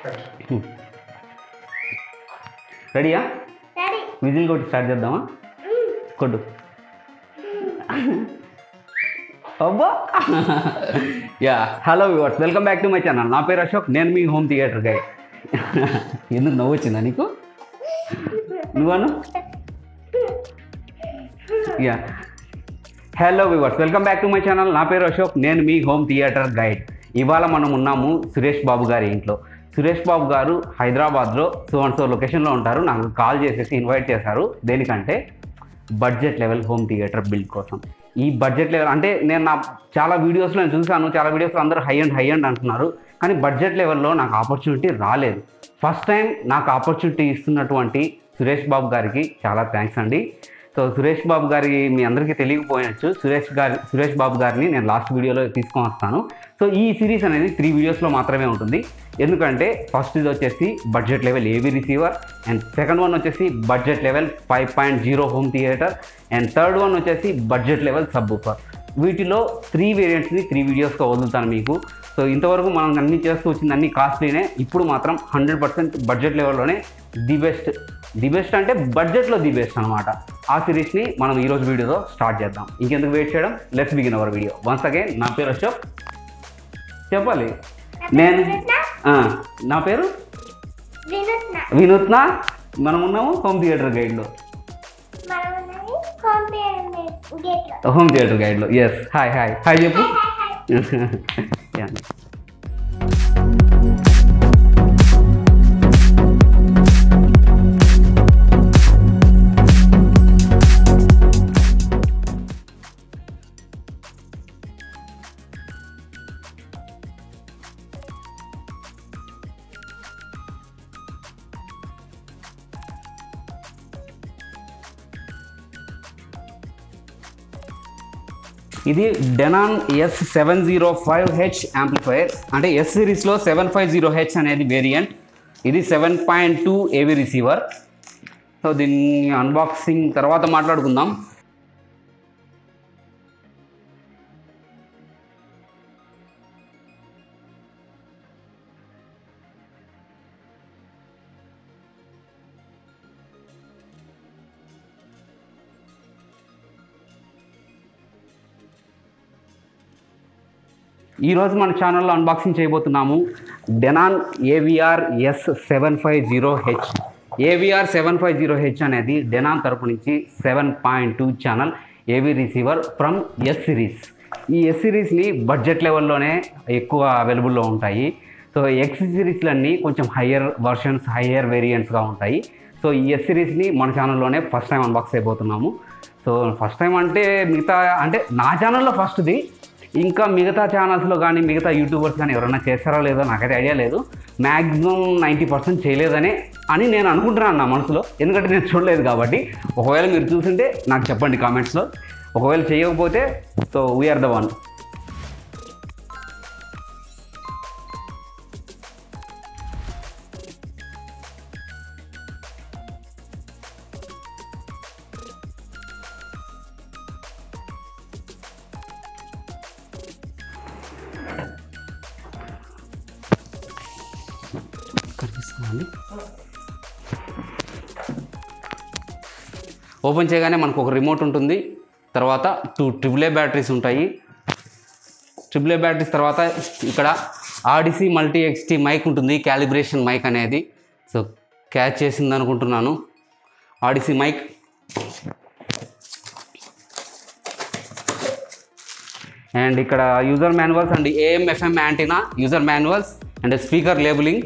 రెడీయా daddy whistle కొట్టి start చేద్దామా కొట్టు అబ్బా yeah hello viewers welcome back to my channel నా పేరు అశోక్ నేను మీ హోమ్ థియేటర్ గైడ్ ఎందుకు నవ్వు వచ్చిందా నీకు నువ్వను yeah hello viewers welcome back to my channel నా పేరు అశోక్ నేను మీ హోమ్ థియేటర్ గైడ్ ఇవాళ మనం ఉన్నాము సురేష్ బాబు గారి ఇంట్లో సురేష్ బాబు గారు హైదరాబాద్లో సో అండ్ సో లొకేషన్లో ఉంటారు నాకు కాల్ చేసేసి ఇన్వైట్ చేశారు దేనికంటే budget level home theatre build కోసం ఈ బడ్జెట్ లెవెల్ అంటే నేను నా చాలా వీడియోస్లో నేను చూశాను చాలా వీడియోస్లో అందరూ హై అండ్ హై అండ్ అంటున్నారు కానీ బడ్జెట్ లెవెల్లో నాకు ఆపర్చునిటీ రాలేదు ఫస్ట్ టైం నాకు ఆపర్చునిటీ ఇస్తున్నటువంటి సురేష్ బాబు గారికి చాలా థ్యాంక్స్ అండి సో సురేష్ బాబు గారి మీ అందరికీ తెలియకపోయచ్చు సురేష్ గారి సురేష్ బాబు గారిని నేను లాస్ట్ వీడియోలో తీసుకొని వస్తాను సో ఈ సిరీస్ అనేది త్రీ వీడియోస్లో మాత్రమే ఉంటుంది ఎందుకంటే ఫస్ట్ ఇది వచ్చేసి budget level AV receiver and second one వచ్చేసి budget level five point zero home theatre and third one వచ్చేసి బడ్జెట్ లెవెల్ సబ్ వీటిలో త్రీ వేరియంట్స్ని త్రీ వీడియోస్గా వదులుతాను మీకు సో ఇంతవరకు మనం అన్ని చేస్తూ వచ్చింది అన్ని కాస్ట్లీనే ఇప్పుడు మాత్రం హండ్రెడ్ పర్సెంట్ బడ్జెట్ లెవెల్లోనే ది బెస్ట్ ది బెస్ట్ అంటే బడ్జెట్లో ది బెస్ట్ అనమాట ఆ సిరీస్ని మనం ఈరోజు వీడియోతో స్టార్ట్ చేద్దాం ఇంకెందుకు వెయిట్ చేయడం let's begin our video once again నా పేరు అశోక్ చెప్పాలి నేను ఆ, నా పేరు వినూత్న వినూత్న మనం ఉన్నాము హోమ్ థియేటర్ గైడ్లో మనం ఉన్నది హోమ్ గేట్ లో హోమ్ థియేటర్ గైడ్లో ఎస్ హాయ్ హాయ్ హాయ్ చెప్పు హాయ్ హాయ్ Yeah. ఇది Denon S seven zero five H amplifier అంటే ఎస్ సిరీస్లో సెవెన్ ఫైవ్ జీరో హెచ్ అనేది వేరియంట్ ఇది seven point two AV receiver so దీన్ని అన్బాక్సింగ్ తర్వాత మాట్లాడుకుందాం ఈరోజు మన ఛానల్లో అన్బాక్సింగ్ చేయబోతున్నాము Denon AVR S seven five zero H AVR seven five zero H అనేది డెనాన్ తరపు నుంచి seven point two channel AV receiver from S series ఈ ఎస్ సిరీస్ని బడ్జెట్ లెవెల్లోనే ఎక్కువ అవైలబుల్లో ఉంటాయి సో ఎక్స్ సిరీస్లన్నీ కొంచెం హయ్యర్ వర్షన్స్ హయ్యర్ వేరియంట్స్గా ఉంటాయి సో ఈ ఎస్ సిరీస్ని మన ఛానల్లోనే ఫస్ట్ టైం అన్బాక్స్ అయిపోతున్నాము సో ఫస్ట్ టైం అంటే మిగతా అంటే నా ఛానల్లో ఫస్ట్ది ఇంకా మిగతా ఛానల్స్లో కానీ మిగతా యూట్యూబర్స్ కానీ ఎవరైనా చేస్తారో లేదో నాకైతే ఐడియా లేదు మ్యాక్సిమం నైంటీ పర్సెంట్ చేయలేదని అని నేను అనుకుంటున్నాను నా మనసులో ఎందుకంటే నేను చూడలేదు కాబట్టి ఒకవేళ మీరు చూసింటే నాకు చెప్పండి కామెంట్స్లో ఒకవేళ చేయకపోతే సో వీఆర్ ద వన్ కనిపిస్తుందండి ఓపెన్ చేయగానే మనకు ఒక రిమోట్ ఉంటుంది తర్వాత టూ ట్రిపుల్ ఏ బ్యాటరీస్ ఉంటాయి ట్రిపుల్ ఏ బ్యాటరీస్ తర్వాత ఇక్కడ ఆడిసి మల్టీ ఎక్స్టీ మైక్ ఉంటుంది క్యాలిబ్రేషన్ మైక్ అనేది సో క్యాచ్ చేసింది అనుకుంటున్నాను ఆడిసి మైక్ అండ్ ఇక్కడ user manuals and AM FM antenna user manuals and speaker labelling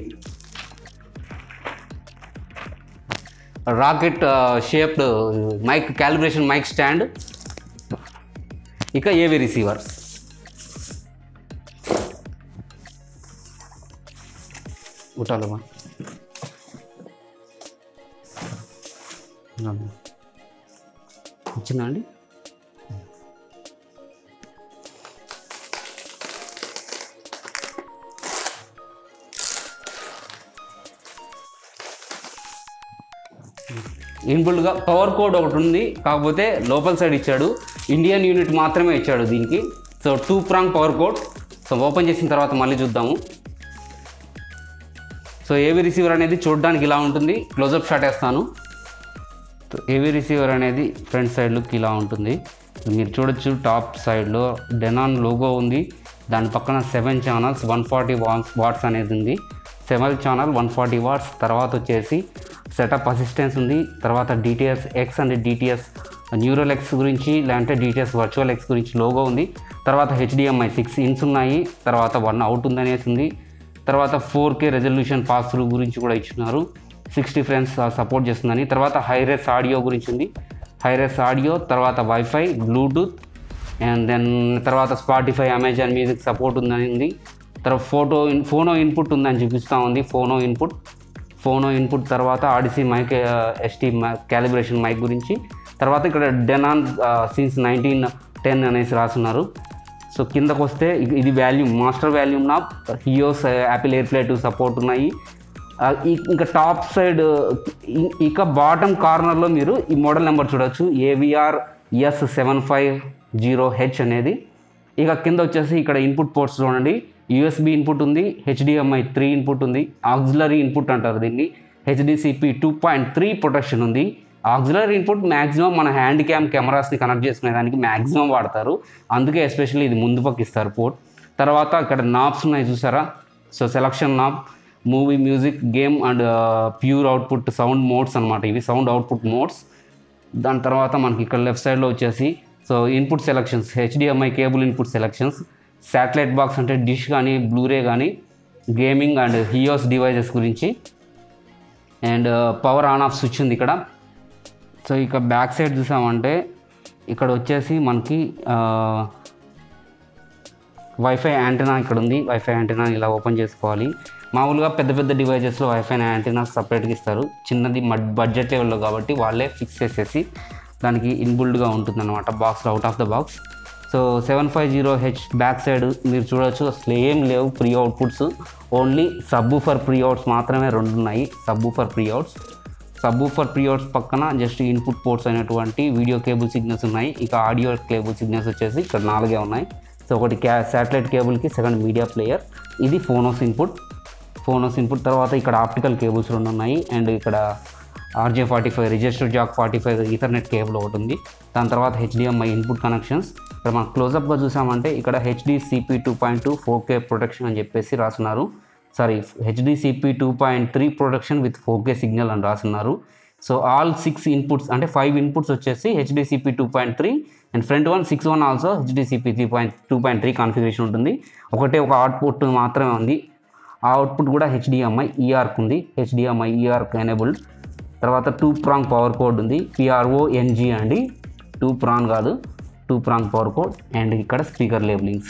rocket shaped mic calibration mic stand ఇక AV receiver కుట్టాలమ్మా వచ్చిందా అండి ఇన్బుల్డ్గా పవర్ కోడ్ ఒకటి ఉంది కాకపోతే లోపల సైడ్ ఇచ్చాడు ఇండియన్ యూనిట్ మాత్రమే ఇచ్చాడు దీనికి so two prong power cord so open చేసిన తర్వాత మళ్ళీ చూద్దాము సో ఏవి రిసీవర్ అనేది చూడడానికి ఇలా ఉంటుంది క్లోజప్ షాట్ వేస్తాను ఏవి రిసీవర్ అనేది ఫ్రంట్ సైడ్ లుక్ ఇలా ఉంటుంది మీరు చూడొచ్చు టాప్ సైడ్లో డెనాన్ లోగో ఉంది దాని పక్కన seven channels one forty watts అనేది ఉంది seven channel one forty watts తర్వాత వచ్చేసి సెటప్ అసిస్టెన్స్ ఉంది తర్వాత DTS X and DTS neural X గురించి లేదంటే డిటిఎస్ వర్చువల్ ఎక్స్ గురించి లోగో ఉంది తర్వాత హెచ్డిఎంఐ సిక్స్ ఇన్స్ ఉన్నాయి తర్వాత వన్ అవుట్ ఉందనేసి ఉంది తర్వాత four K resolution pass through గురించి కూడా ఇచ్చినారు సిక్స్టీ ఫ్రేమ్స్ సపోర్ట్ చేస్తుందని తర్వాత హైరెస్ ఆడియో గురించి ఉంది హైరెస్ ఆడియో తర్వాత వైఫై బ్లూటూత్ అండ్ దెన్ తర్వాత స్పాటిఫై అమెజాన్ మ్యూజిక్ సపోర్ట్ ఉందని ఉంది తర్వాత ఫోటో ఇన్ ఫోనో ఇన్పుట్ ఉందని చూపిస్తూ ఉంది ఫోనో ఇన్పుట్ ఫోనో ఇన్పుట్ తర్వాత ఆడిసీ మైక్ ఎస్టీ క్యాలిబ్రేషన్ మైక్ గురించి తర్వాత ఇక్కడ డెనాన్ సిన్స్ నైన్టీన్ టెన్ అనేసి రాస్తున్నారు సో కిందకు వస్తే ఇ- ఇది వాల్యూమ్ మాస్టర్ వాల్యూమ్ నా HEOS Apple AirPlay two support ఉన్నాయి ఆ, ఇ- ఇంకా టాప్ సైడ్ ఇ- ఇక బాటమ్ కార్నర్లో మీరు ఈ మోడల్ నెంబర్ చూడొచ్చు AVR S seven five zero H అనేది ఇక కింద వచ్చేసి ఇక్కడ ఇన్పుట్ పోర్ట్స్ చూడండి యూఎస్బి ఇన్పుట్ ఉంది హెచ్డిఎంఐ త్రీ ఇన్పుట్ ఉంది ఆక్సిలరీ ఇన్పుట్ అంటారు దీన్ని HDCP two point three protection ఉంది ఆక్సిలరీ ఇన్పుట్ మ్యాక్సిమం మన హ్యాండ్ క్యామ్ కెమెరాస్ని కనెక్ట్ చేసుకునే దానికి మ్యాక్సిమం వాడతారు అందుకే ఎస్పెషల్లీ ఇది ముందు పక్క ఇస్తారు పోర్ట్ తర్వాత ఇక్కడ నాబ్స్ ఉన్నాయి చూసారా so selection knob movie music game and pure output sound modes అనమాట ఇవి సౌండ్ అవుట్పుట్ మోడ్స్ దాని తర్వాత మనకి ఇక్కడ లెఫ్ట్ సైడ్లో వచ్చేసి so input selections HDMI cable input selections satellite box అంటే డిష్ కానీ బ్లూరే కానీ గేమింగ్ అండ్ హియోస్ డివైజెస్ గురించి and power on off switch ఉంది ఇక్కడ సో ఇక బ్యాక్ సైడ్ చూసామంటే ఇక్కడ వచ్చేసి మనకి వైఫై యాంటెనా ఇక్కడ ఉంది వైఫై యాంటెనా ఇలా ఓపెన్ చేసుకోవాలి మామూలుగా పెద్ద పెద్ద డివైజెస్లో వైఫై యాంటెనా సపరేట్గా ఇస్తారు చిన్నది మడ్ బడ్జెట్ లెవెల్లో కాబట్టి వాళ్ళే ఫిక్స్ చేసేసి దానికి ఇన్బుల్డ్గా ఉంటుంది అనమాట box out of the box so seven five zero H back side మీరు చూడొచ్చు అసలు ఏం లేవు pre outputs only subwoofer pre outs మాత్రమే రెండు ఉన్నాయి subwoofer pre outs subwoofer pre outs పక్కన జస్ట్ ఇన్పుట్ పోర్ట్స్ అయినటువంటి వీడియో కేబుల్ సిగ్నల్స్ ఉన్నాయి ఇక ఆడియో కేబుల్ సిగ్నల్స్ వచ్చేసి ఇక్కడ నాలుగే ఉన్నాయి సో ఒకటి క్యా శాటిలైట్ కేబుల్కి సెకండ్ మీడియా ప్లేయర్ ఇది ఫోనోస్ ఇన్పుట్ ఫోనోస్ ఇన్పుట్ తర్వాత ఇక్కడ ఆప్టికల్ కేబుల్స్ రెండు ఉన్నాయి అండ్ ఇక్కడ RJ forty five register jack forty five ethernet cable ఒకటి ఉంది దాని తర్వాత హెచ్డిఎంఐ ఇన్పుట్ కనెక్షన్స్ ఇక్కడ మనం క్లోజప్గా చూసామంటే ఇక్కడ HDCP two point two four K protection అని చెప్పేసి రాస్తున్నారు sorry HDCP two point three production with four K signal అని రాస్తున్నారు సో ఆల్ సిక్స్ ఇన్పుట్స్ అంటే ఫైవ్ ఇన్పుట్స్ వచ్చేసి HDCP two point three and front one six one also HDCP three point two point three configuration ఉంటుంది ఒకటే ఒక output మాత్రమే ఉంది ఆ అవుట్పుట్ కూడా హెచ్డిఎంఐ ఈఆర్క్ ఉంది హెచ్డిఎంఐ ఈఆర్క్ ఎనేబుల్డ్ తర్వాత టూ ప్రాంగ్ పవర్ కోడ్ ఉంది పిఆర్ఓ ఎన్జీ అండి టూ ప్రాంగ్ కాదు two prong power cord and ఇక్కడ స్పీకర్ లేబులింగ్స్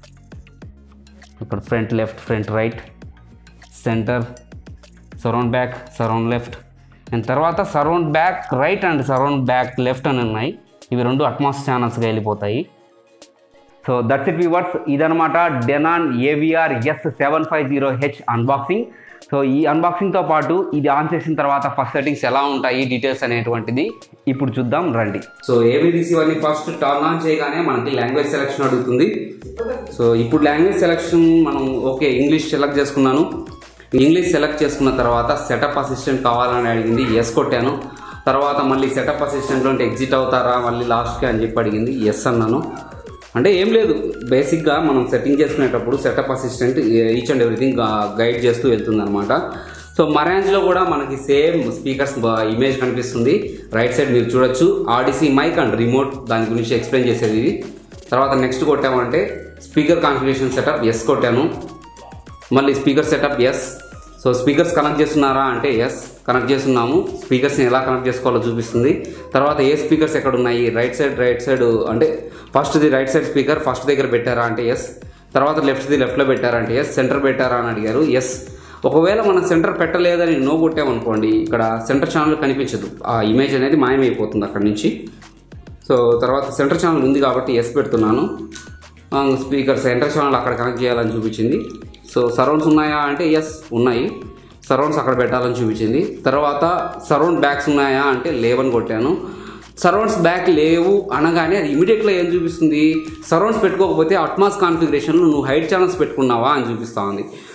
ఇక్కడ front left front right centre surround back surround left and తర్వాత surround back right and surround back left అని ఉన్నాయి ఇవి రెండు అట్మాస్ ఛానల్స్గా వెళ్ళిపోతాయి సో దట్స్ ఇట్ వ్యూవర్స్ ఇదనమాట Denon AVR S seven five zero H unboxing so ఈ అన్బాక్సింగ్తో పాటు ఇది ఆన్ చేసిన తర్వాత ఫస్ట్ సెట్టింగ్స్ ఎలా ఉంటాయి డీటెయిల్స్ అనేటువంటిది ఇప్పుడు చూద్దాం రండి సో ఏవి రిసీవర్ని ఫస్ట్ టర్న్ ఆన్ చేయగానే మనకి లాంగ్వేజ్ సెలెక్షన్ అడుగుతుంది సో ఇప్పుడు లాంగ్వేజ్ సెలెక్షన్ మనం ఓకే ఇంగ్లీష్ సెలెక్ట్ చేసుకున్నాను ఇంగ్లీష్ సెలెక్ట్ చేసుకున్న తర్వాత సెటప్ అసిస్టెంట్ కావాలని అడిగింది ఎస్ కొట్టాను తర్వాత మళ్ళీ సెటప్ అసిస్టెంట్లో ఎగ్జిట్ అవుతారా మళ్ళీ లాస్ట్కి అని చెప్పి అడిగింది ఎస్ అన్నాను అంటే ఏం లేదు బేసిక్గా మనం సెట్టింగ్ చేసుకునేటప్పుడు setup assistant each and everything guide చేస్తూ వెళ్తుంది అనమాట సో మరాంజ్లో కూడా మనకి సేమ్ స్పీకర్స్ ఇమేజ్ కనిపిస్తుంది రైట్ సైడ్ మీరు చూడొచ్చు ఆడిసీ మైక్ అండ్ రిమోట్ దాని గురించి ఎక్స్ప్లెయిన్ చేసేది ఇది తర్వాత నెక్స్ట్ కొట్టామంటే స్పీకర్ కాన్ఫిగరేషన్ సెటప్ ఎస్ కొట్టాను మళ్ళీ speaker setup yes so speakers connect చేస్తున్నారా అంటే ఎస్ కనెక్ట్ చేస్తున్నాము స్పీకర్స్ని ఎలా కనెక్ట్ చేసుకోవాలో చూపిస్తుంది తర్వాత ఏ స్పీకర్స్ ఎక్కడ ఉన్నాయి రైట్ సైడ్ రైట్ సైడ్ అంటే ఫస్ట్ది రైట్ సైడ్ స్పీకర్ ఫస్ట్ దగ్గర పెట్టారా అంటే ఎస్ తర్వాత లెఫ్ట్ది లెఫ్ట్లో పెట్టారా అంటే ఎస్ సెంటర్ పెట్టారా అని అడిగారు ఎస్ ఒకవేళ మనం సెంటర్ పెట్టలేదని నో కొట్టామనుకోండి ఇక్కడ సెంటర్ ఛానల్ కనిపించదు ఆ ఇమేజ్ అనేది మాయమైపోతుంది అక్కడి నుంచి సో తర్వాత సెంటర్ ఛానల్ ఉంది కాబట్టి ఎస్ పెడుతున్నాను స్పీకర్ సెంటర్ ఛానల్ అక్కడ కనెక్ట్ చేయాలని చూపించింది సో సరౌండ్స్ ఉన్నాయా అంటే ఎస్ ఉన్నాయి సరౌండ్స్ అక్కడ పెట్టాలని చూపించింది తర్వాత సరౌండ్ బ్యాక్స్ ఉన్నాయా అంటే లేవని కొట్టాను సరౌండ్స్ బ్యాక్ లేవు అనగానే అది ఇమీడియట్గా ఏం చూపిస్తుంది సరౌండ్స్ పెట్టుకోకపోతే అట్మాస్ కాన్ఫిగరేషన్లో నువ్వు హైట్ ఛానల్స్ పెట్టుకున్నావా అని చూపిస్తా ఉంది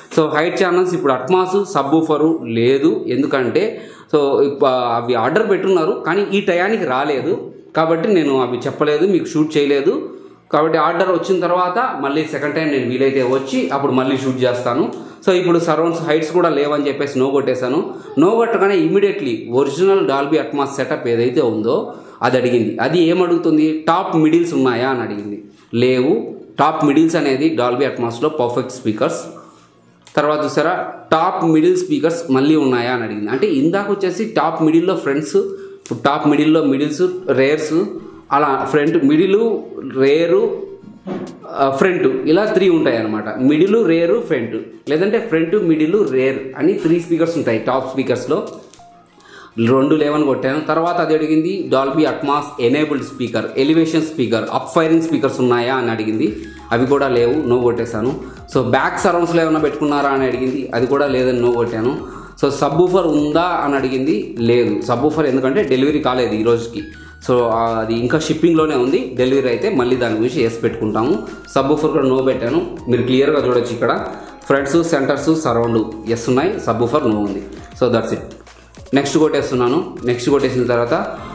సో హైట్ ఛానల్స్ ఇప్పుడు అట్మాస్ సబ్బూఫరు లేదు ఎందుకంటే సో ఇప్ప- అవి ఆర్డర్ పెట్టున్నారు కానీ ఈ టయానికి రాలేదు కాబట్టి నేను అవి చెప్పలేదు మీకు షూట్ చేయలేదు కాబట్టి ఆర్డర్ వచ్చిన తర్వాత మళ్ళీ సెకండ్ టైం నేను వీలైతే వచ్చి అప్పుడు మళ్ళీ షూట్ చేస్తాను సో ఇప్పుడు సరౌండ్స్ హైట్స్ కూడా లేవని చెప్పేసి నో కొట్టేశాను నో కొట్టగానే immediately original Dolby Atmos setup ఏదైతే ఉందో అది అడిగింది అది ఏమడుగుతుంది టాప్ మిడిల్స్ ఉన్నాయా అని అడిగింది లేవు టాప్ మిడిల్స్ అనేది డాల్బీ అట్మాస్లో పర్ఫెక్ట్ స్పీకర్స్ తర్వాత చూసారా టాప్ మిడిల్ స్పీకర్స్ మళ్ళీ ఉన్నాయా అని అడిగింది అంటే ఇందాక వచ్చేసి టాప్ మిడిల్లో ఫ్రంట్స్ టాప్ మిడిల్లో మిడిల్స్ రేర్స్ అలా ఫ్రంట్ మిడిల్ రేరు ఫ్రంట్ ఇలా త్రీ ఉంటాయి అనమాట మిడిల్ రేరు ఫ్రంట్ లేదంటే ఫ్రంట్ మిడిల్ రేర్ అని త్రీ స్పీకర్స్ ఉంటాయి టాప్ స్పీకర్స్లో రెండు లెవెన్ కొట్టాను తర్వాత అది అడిగింది Dolby Atmos enabled speaker elevation speaker up firing speakers ఉన్నాయా అని అడిగింది అవి కూడా లేవు నో కొట్టేశాను సో బ్యాక్ సరౌండ్స్లో ఏమైనా పెట్టుకున్నారా అని అడిగింది అది కూడా లేదని నో కొట్టాను సో సబ్బూఫర్ ఉందా అని అడిగింది లేదు సబ్బూఫర్ ఎందుకంటే డెలివరీ కాలేదు ఈ రోజుకి సో ఆ, అది ఇంకా షిప్పింగ్లోనే ఉంది డెలివరీ అయితే మళ్ళీ దాని గురించి ఎస్ పెట్టుకుంటాము సబ్బూఫర్ కూడా నో పెట్టాను మీరు క్లియర్గా చూడొచ్చు ఇక్కడ ఫ్రంట్స్ సెంటర్స్ సరౌండ్ ఎస్ ఉన్నాయి సబ్బూఫర్ నో ఉంది సో దట్స్ ఇట్ నెక్స్ట్ కొట్టేస్తున్నాను నెక్స్ట్ కొట్టేసిన తర్వాత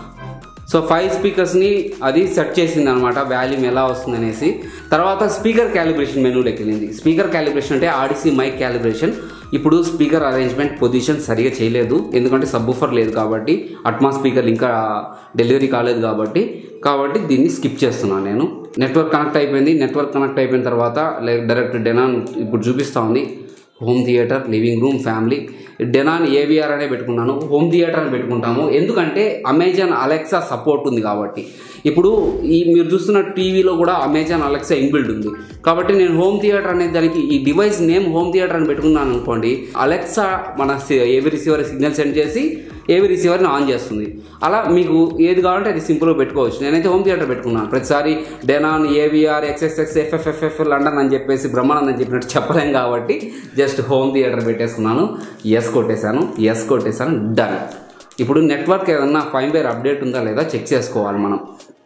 సో ఫైవ్ స్పీకర్స్ని అది సెట్ చేసింది అనమాట వాల్యూమ్ ఎలా వస్తుంది అనేసి తర్వాత స్పీకర్ క్యాలిబ్రేషన్ మెనూలోకి వెళ్ళింది స్పీకర్ క్యాలిబ్రేషన్ అంటే ఆడిసి మైక్ క్యాలిబ్రేషన్ ఇప్పుడు స్పీకర్ అరేంజ్మెంట్ పొజిషన్ సరిగా చేయలేదు ఎందుకంటే సబ్బూఫర్ లేదు కాబట్టి అట్మా స్పీకర్ ఇంకా డెలివరీ కాలేదు కాబట్టి కాబట్టి దీన్ని స్కిప్ చేస్తున్నాను నేను నెట్వర్క్ కనెక్ట్ అయిపోయింది నెట్వర్క్ కనెక్ట్ అయిపోయిన తర్వాత లైక్ డైరెక్ట్ డెనాన్ ఇప్పుడు చూపిస్తూ ఉంది home theatre living room family Denon AVR అనే పెట్టుకున్నాను హోమ్ థియేటర్ అని పెట్టుకుంటాము ఎందుకంటే అమెజాన్ అలెక్సా సపోర్ట్ ఉంది కాబట్టి ఇప్పుడు ఈ మీరు చూస్తున్న టీవీలో కూడా అమెజాన్ అలెక్సా ఇన్బిల్డ్ ఉంది కాబట్టి నేను హోమ్ థియేటర్ అనే దానికి ఈ డివైస్ నేమ్ హోమ్ థియేటర్ అని పెట్టుకున్నాను అనుకోండి అలెక్సా మన ఏవి రిసీవర్ సిగ్నల్ సెండ్ చేసి ఏవి రిసీవర్ని ఆన్ చేస్తుంది అలా మీకు ఏది కావాలంటే అది సింపుల్గా పెట్టుకోవచ్చు నేనైతే హోమ్ థియేటర్ పెట్టుకున్నాను ప్రతిసారి Denon AVR X S X F F F London అని చెప్పేసి బ్రహ్మానంద్ అని చెప్పినట్టు చెప్పలేం కాబట్టి జస్ట్ హోమ్ థియేటర్ పెట్టేసుకున్నాను ఎస్ కొట్టేశాను ఎస్ కొట్టేశాను డన్ ఇప్పుడు నెట్వర్క్ ఏదన్నా ఫైన్వేర్ అప్డేట్ ఉందా లేదా చెక్ చేసుకోవాలి మనం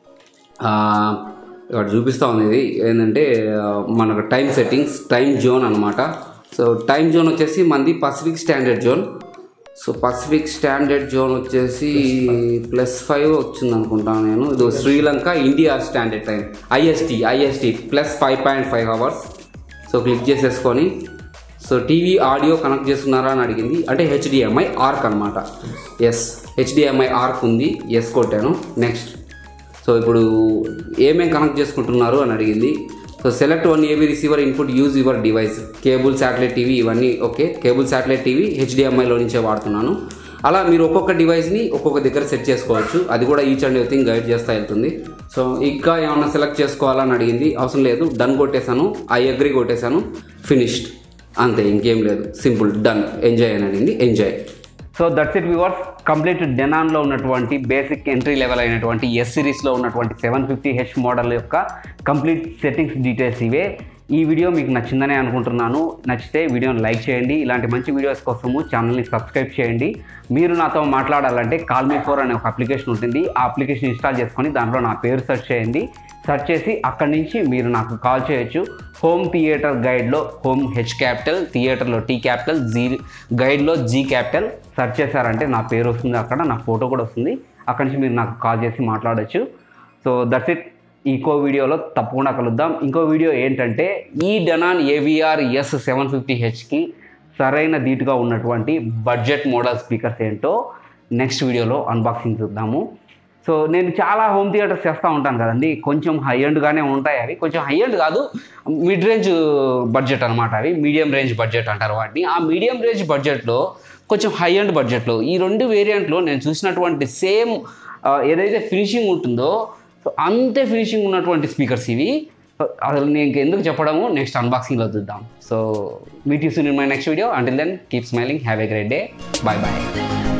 ఆ, ఇక్కడ చూపిస్తూ ఉంది ఇది ఏంటంటే ఆ, మనకు టైం సెట్టింగ్స్ టైం జోన్ అనమాట సో టైం జోన్ వచ్చేసి మనది Pacific standard zone so Pacific standard zone వచ్చేసి ప్లస్ ఫైవ్ వచ్చింది అనుకుంటాను నేను ఇది Sri Lanka India standard time IST IST plus five point five hours so click చేసేసుకొని సో టీవీ ఆడియో కనెక్ట్ చేస్తున్నారా అని అడిగింది అంటే హెచ్డిఎంఐ ఆర్క్ అనమాట ఎస్ హెచ్డిఎంఐ ఆర్క్ ఉంది ఎస్ కొట్టాను నెక్స్ట్ సో ఇప్పుడు ఏమేం కనెక్ట్ చేసుకుంటున్నారు అని అడిగింది so select one AB receiver input use your device cable satellite TV ఇవన్నీ ఓకే కేబుల్ శాటిలైట్ టీవీ హెచ్డిఎంఐలో నుంచే వాడుతున్నాను అలా మీరు ఒక్కొక్క డివైస్ని ఒక్కొక్క దగ్గర సెట్ చేసుకోవచ్చు అది కూడా ఈచ్ అండ్ ఎవ్రీథింగ్ గైడ్ చేస్తూ వెళ్తుంది సో ఇంకా ఏమన్నా సెలెక్ట్ చేసుకోవాలని అడిగింది అవసరం లేదు డన్ కొట్టేశాను ఐ అగ్రి కొట్టేశాను ఫినిష్డ్ అంతే ఇంకేం లేదు సింపుల్ డన్ ఎంజాయ్ అని అడిగింది enjoy so that's it viewers complete డెనాన్లో ఉన్నటువంటి బేసిక్ ఎంట్రీ లెవెల్ అయినటువంటి ఎస్ సిరీస్లో ఉన్నటువంటి సెవెన్ ఫిఫ్టీ హెచ్ మోడల్ యొక్క కంప్లీట్ సెట్టింగ్స్ డీటెయిల్స్ ఇవే ఈ వీడియో మీకు నచ్చిందనే అనుకుంటున్నాను నచ్చితే వీడియోని లైక్ చేయండి ఇలాంటి మంచి వీడియోస్ కోసము ఛానల్ని సబ్స్క్రైబ్ చేయండి మీరు నాతో మాట్లాడాలంటే కాల్ మీ ఫోర్ అనే ఒక అప్లికేషన్ ఉంటుంది ఆ అప్లికేషన్ ఇన్స్టాల్ చేసుకొని దాంట్లో నా పేరు సెర్చ్ చేయండి సెర్చ్ చేసి అక్కడి నుంచి మీరు నాకు కాల్ చేయొచ్చు హోమ్ థియేటర్ గైడ్లో హోమ్ హెచ్ క్యాపిటల్ థియేటర్లో టీ క్యాపిటల్ జీ గైడ్లో జీ క్యాపిటల్ సెర్చ్ చేశారంటే నా పేరు వస్తుంది అక్కడ నా ఫోటో కూడా వస్తుంది అక్కడి నుంచి మీరు నాకు కాల్ చేసి మాట్లాడొచ్చు సో దట్స్ ఇట్ ఇంకో వీడియోలో తప్పకుండా కలుద్దాం ఇంకో వీడియో ఏంటంటే ఈ Denon AVR S seven fifty హెచ్కి సరైన ధీటుగా ఉన్నటువంటి బడ్జెట్ మోడల్ స్పీకర్స్ ఏంటో నెక్స్ట్ వీడియోలో అన్బాక్సింగ్ చూద్దాము సో నేను చాలా హోమ్ థియేటర్స్ చేస్తూ ఉంటాను కదండి కొంచెం హై ఎండ్గానే ఉంటాయి అవి కొంచెం హై ఎండ్ కాదు మిడ్ రేంజ్ బడ్జెట్ అనమాట అవి మీడియం రేంజ్ బడ్జెట్ అంటారు వాటిని ఆ మీడియం రేంజ్ బడ్జెట్లో కొంచెం హై ఎండ్ బడ్జెట్లో ఈ రెండు వేరియంట్లో నేను చూసినటువంటి సేమ్ ఏదైతే ఫినిషింగ్ ఉంటుందో సో అంతే ఫినిషింగ్ ఉన్నటువంటి స్పీకర్స్ ఇవి సో అసలు నేను ఎందుకు చెప్పడము నెక్స్ట్ అన్బాక్సింగ్లో చూద్దాం so meet you soon in my next video until then keep smiling have a great day bye bye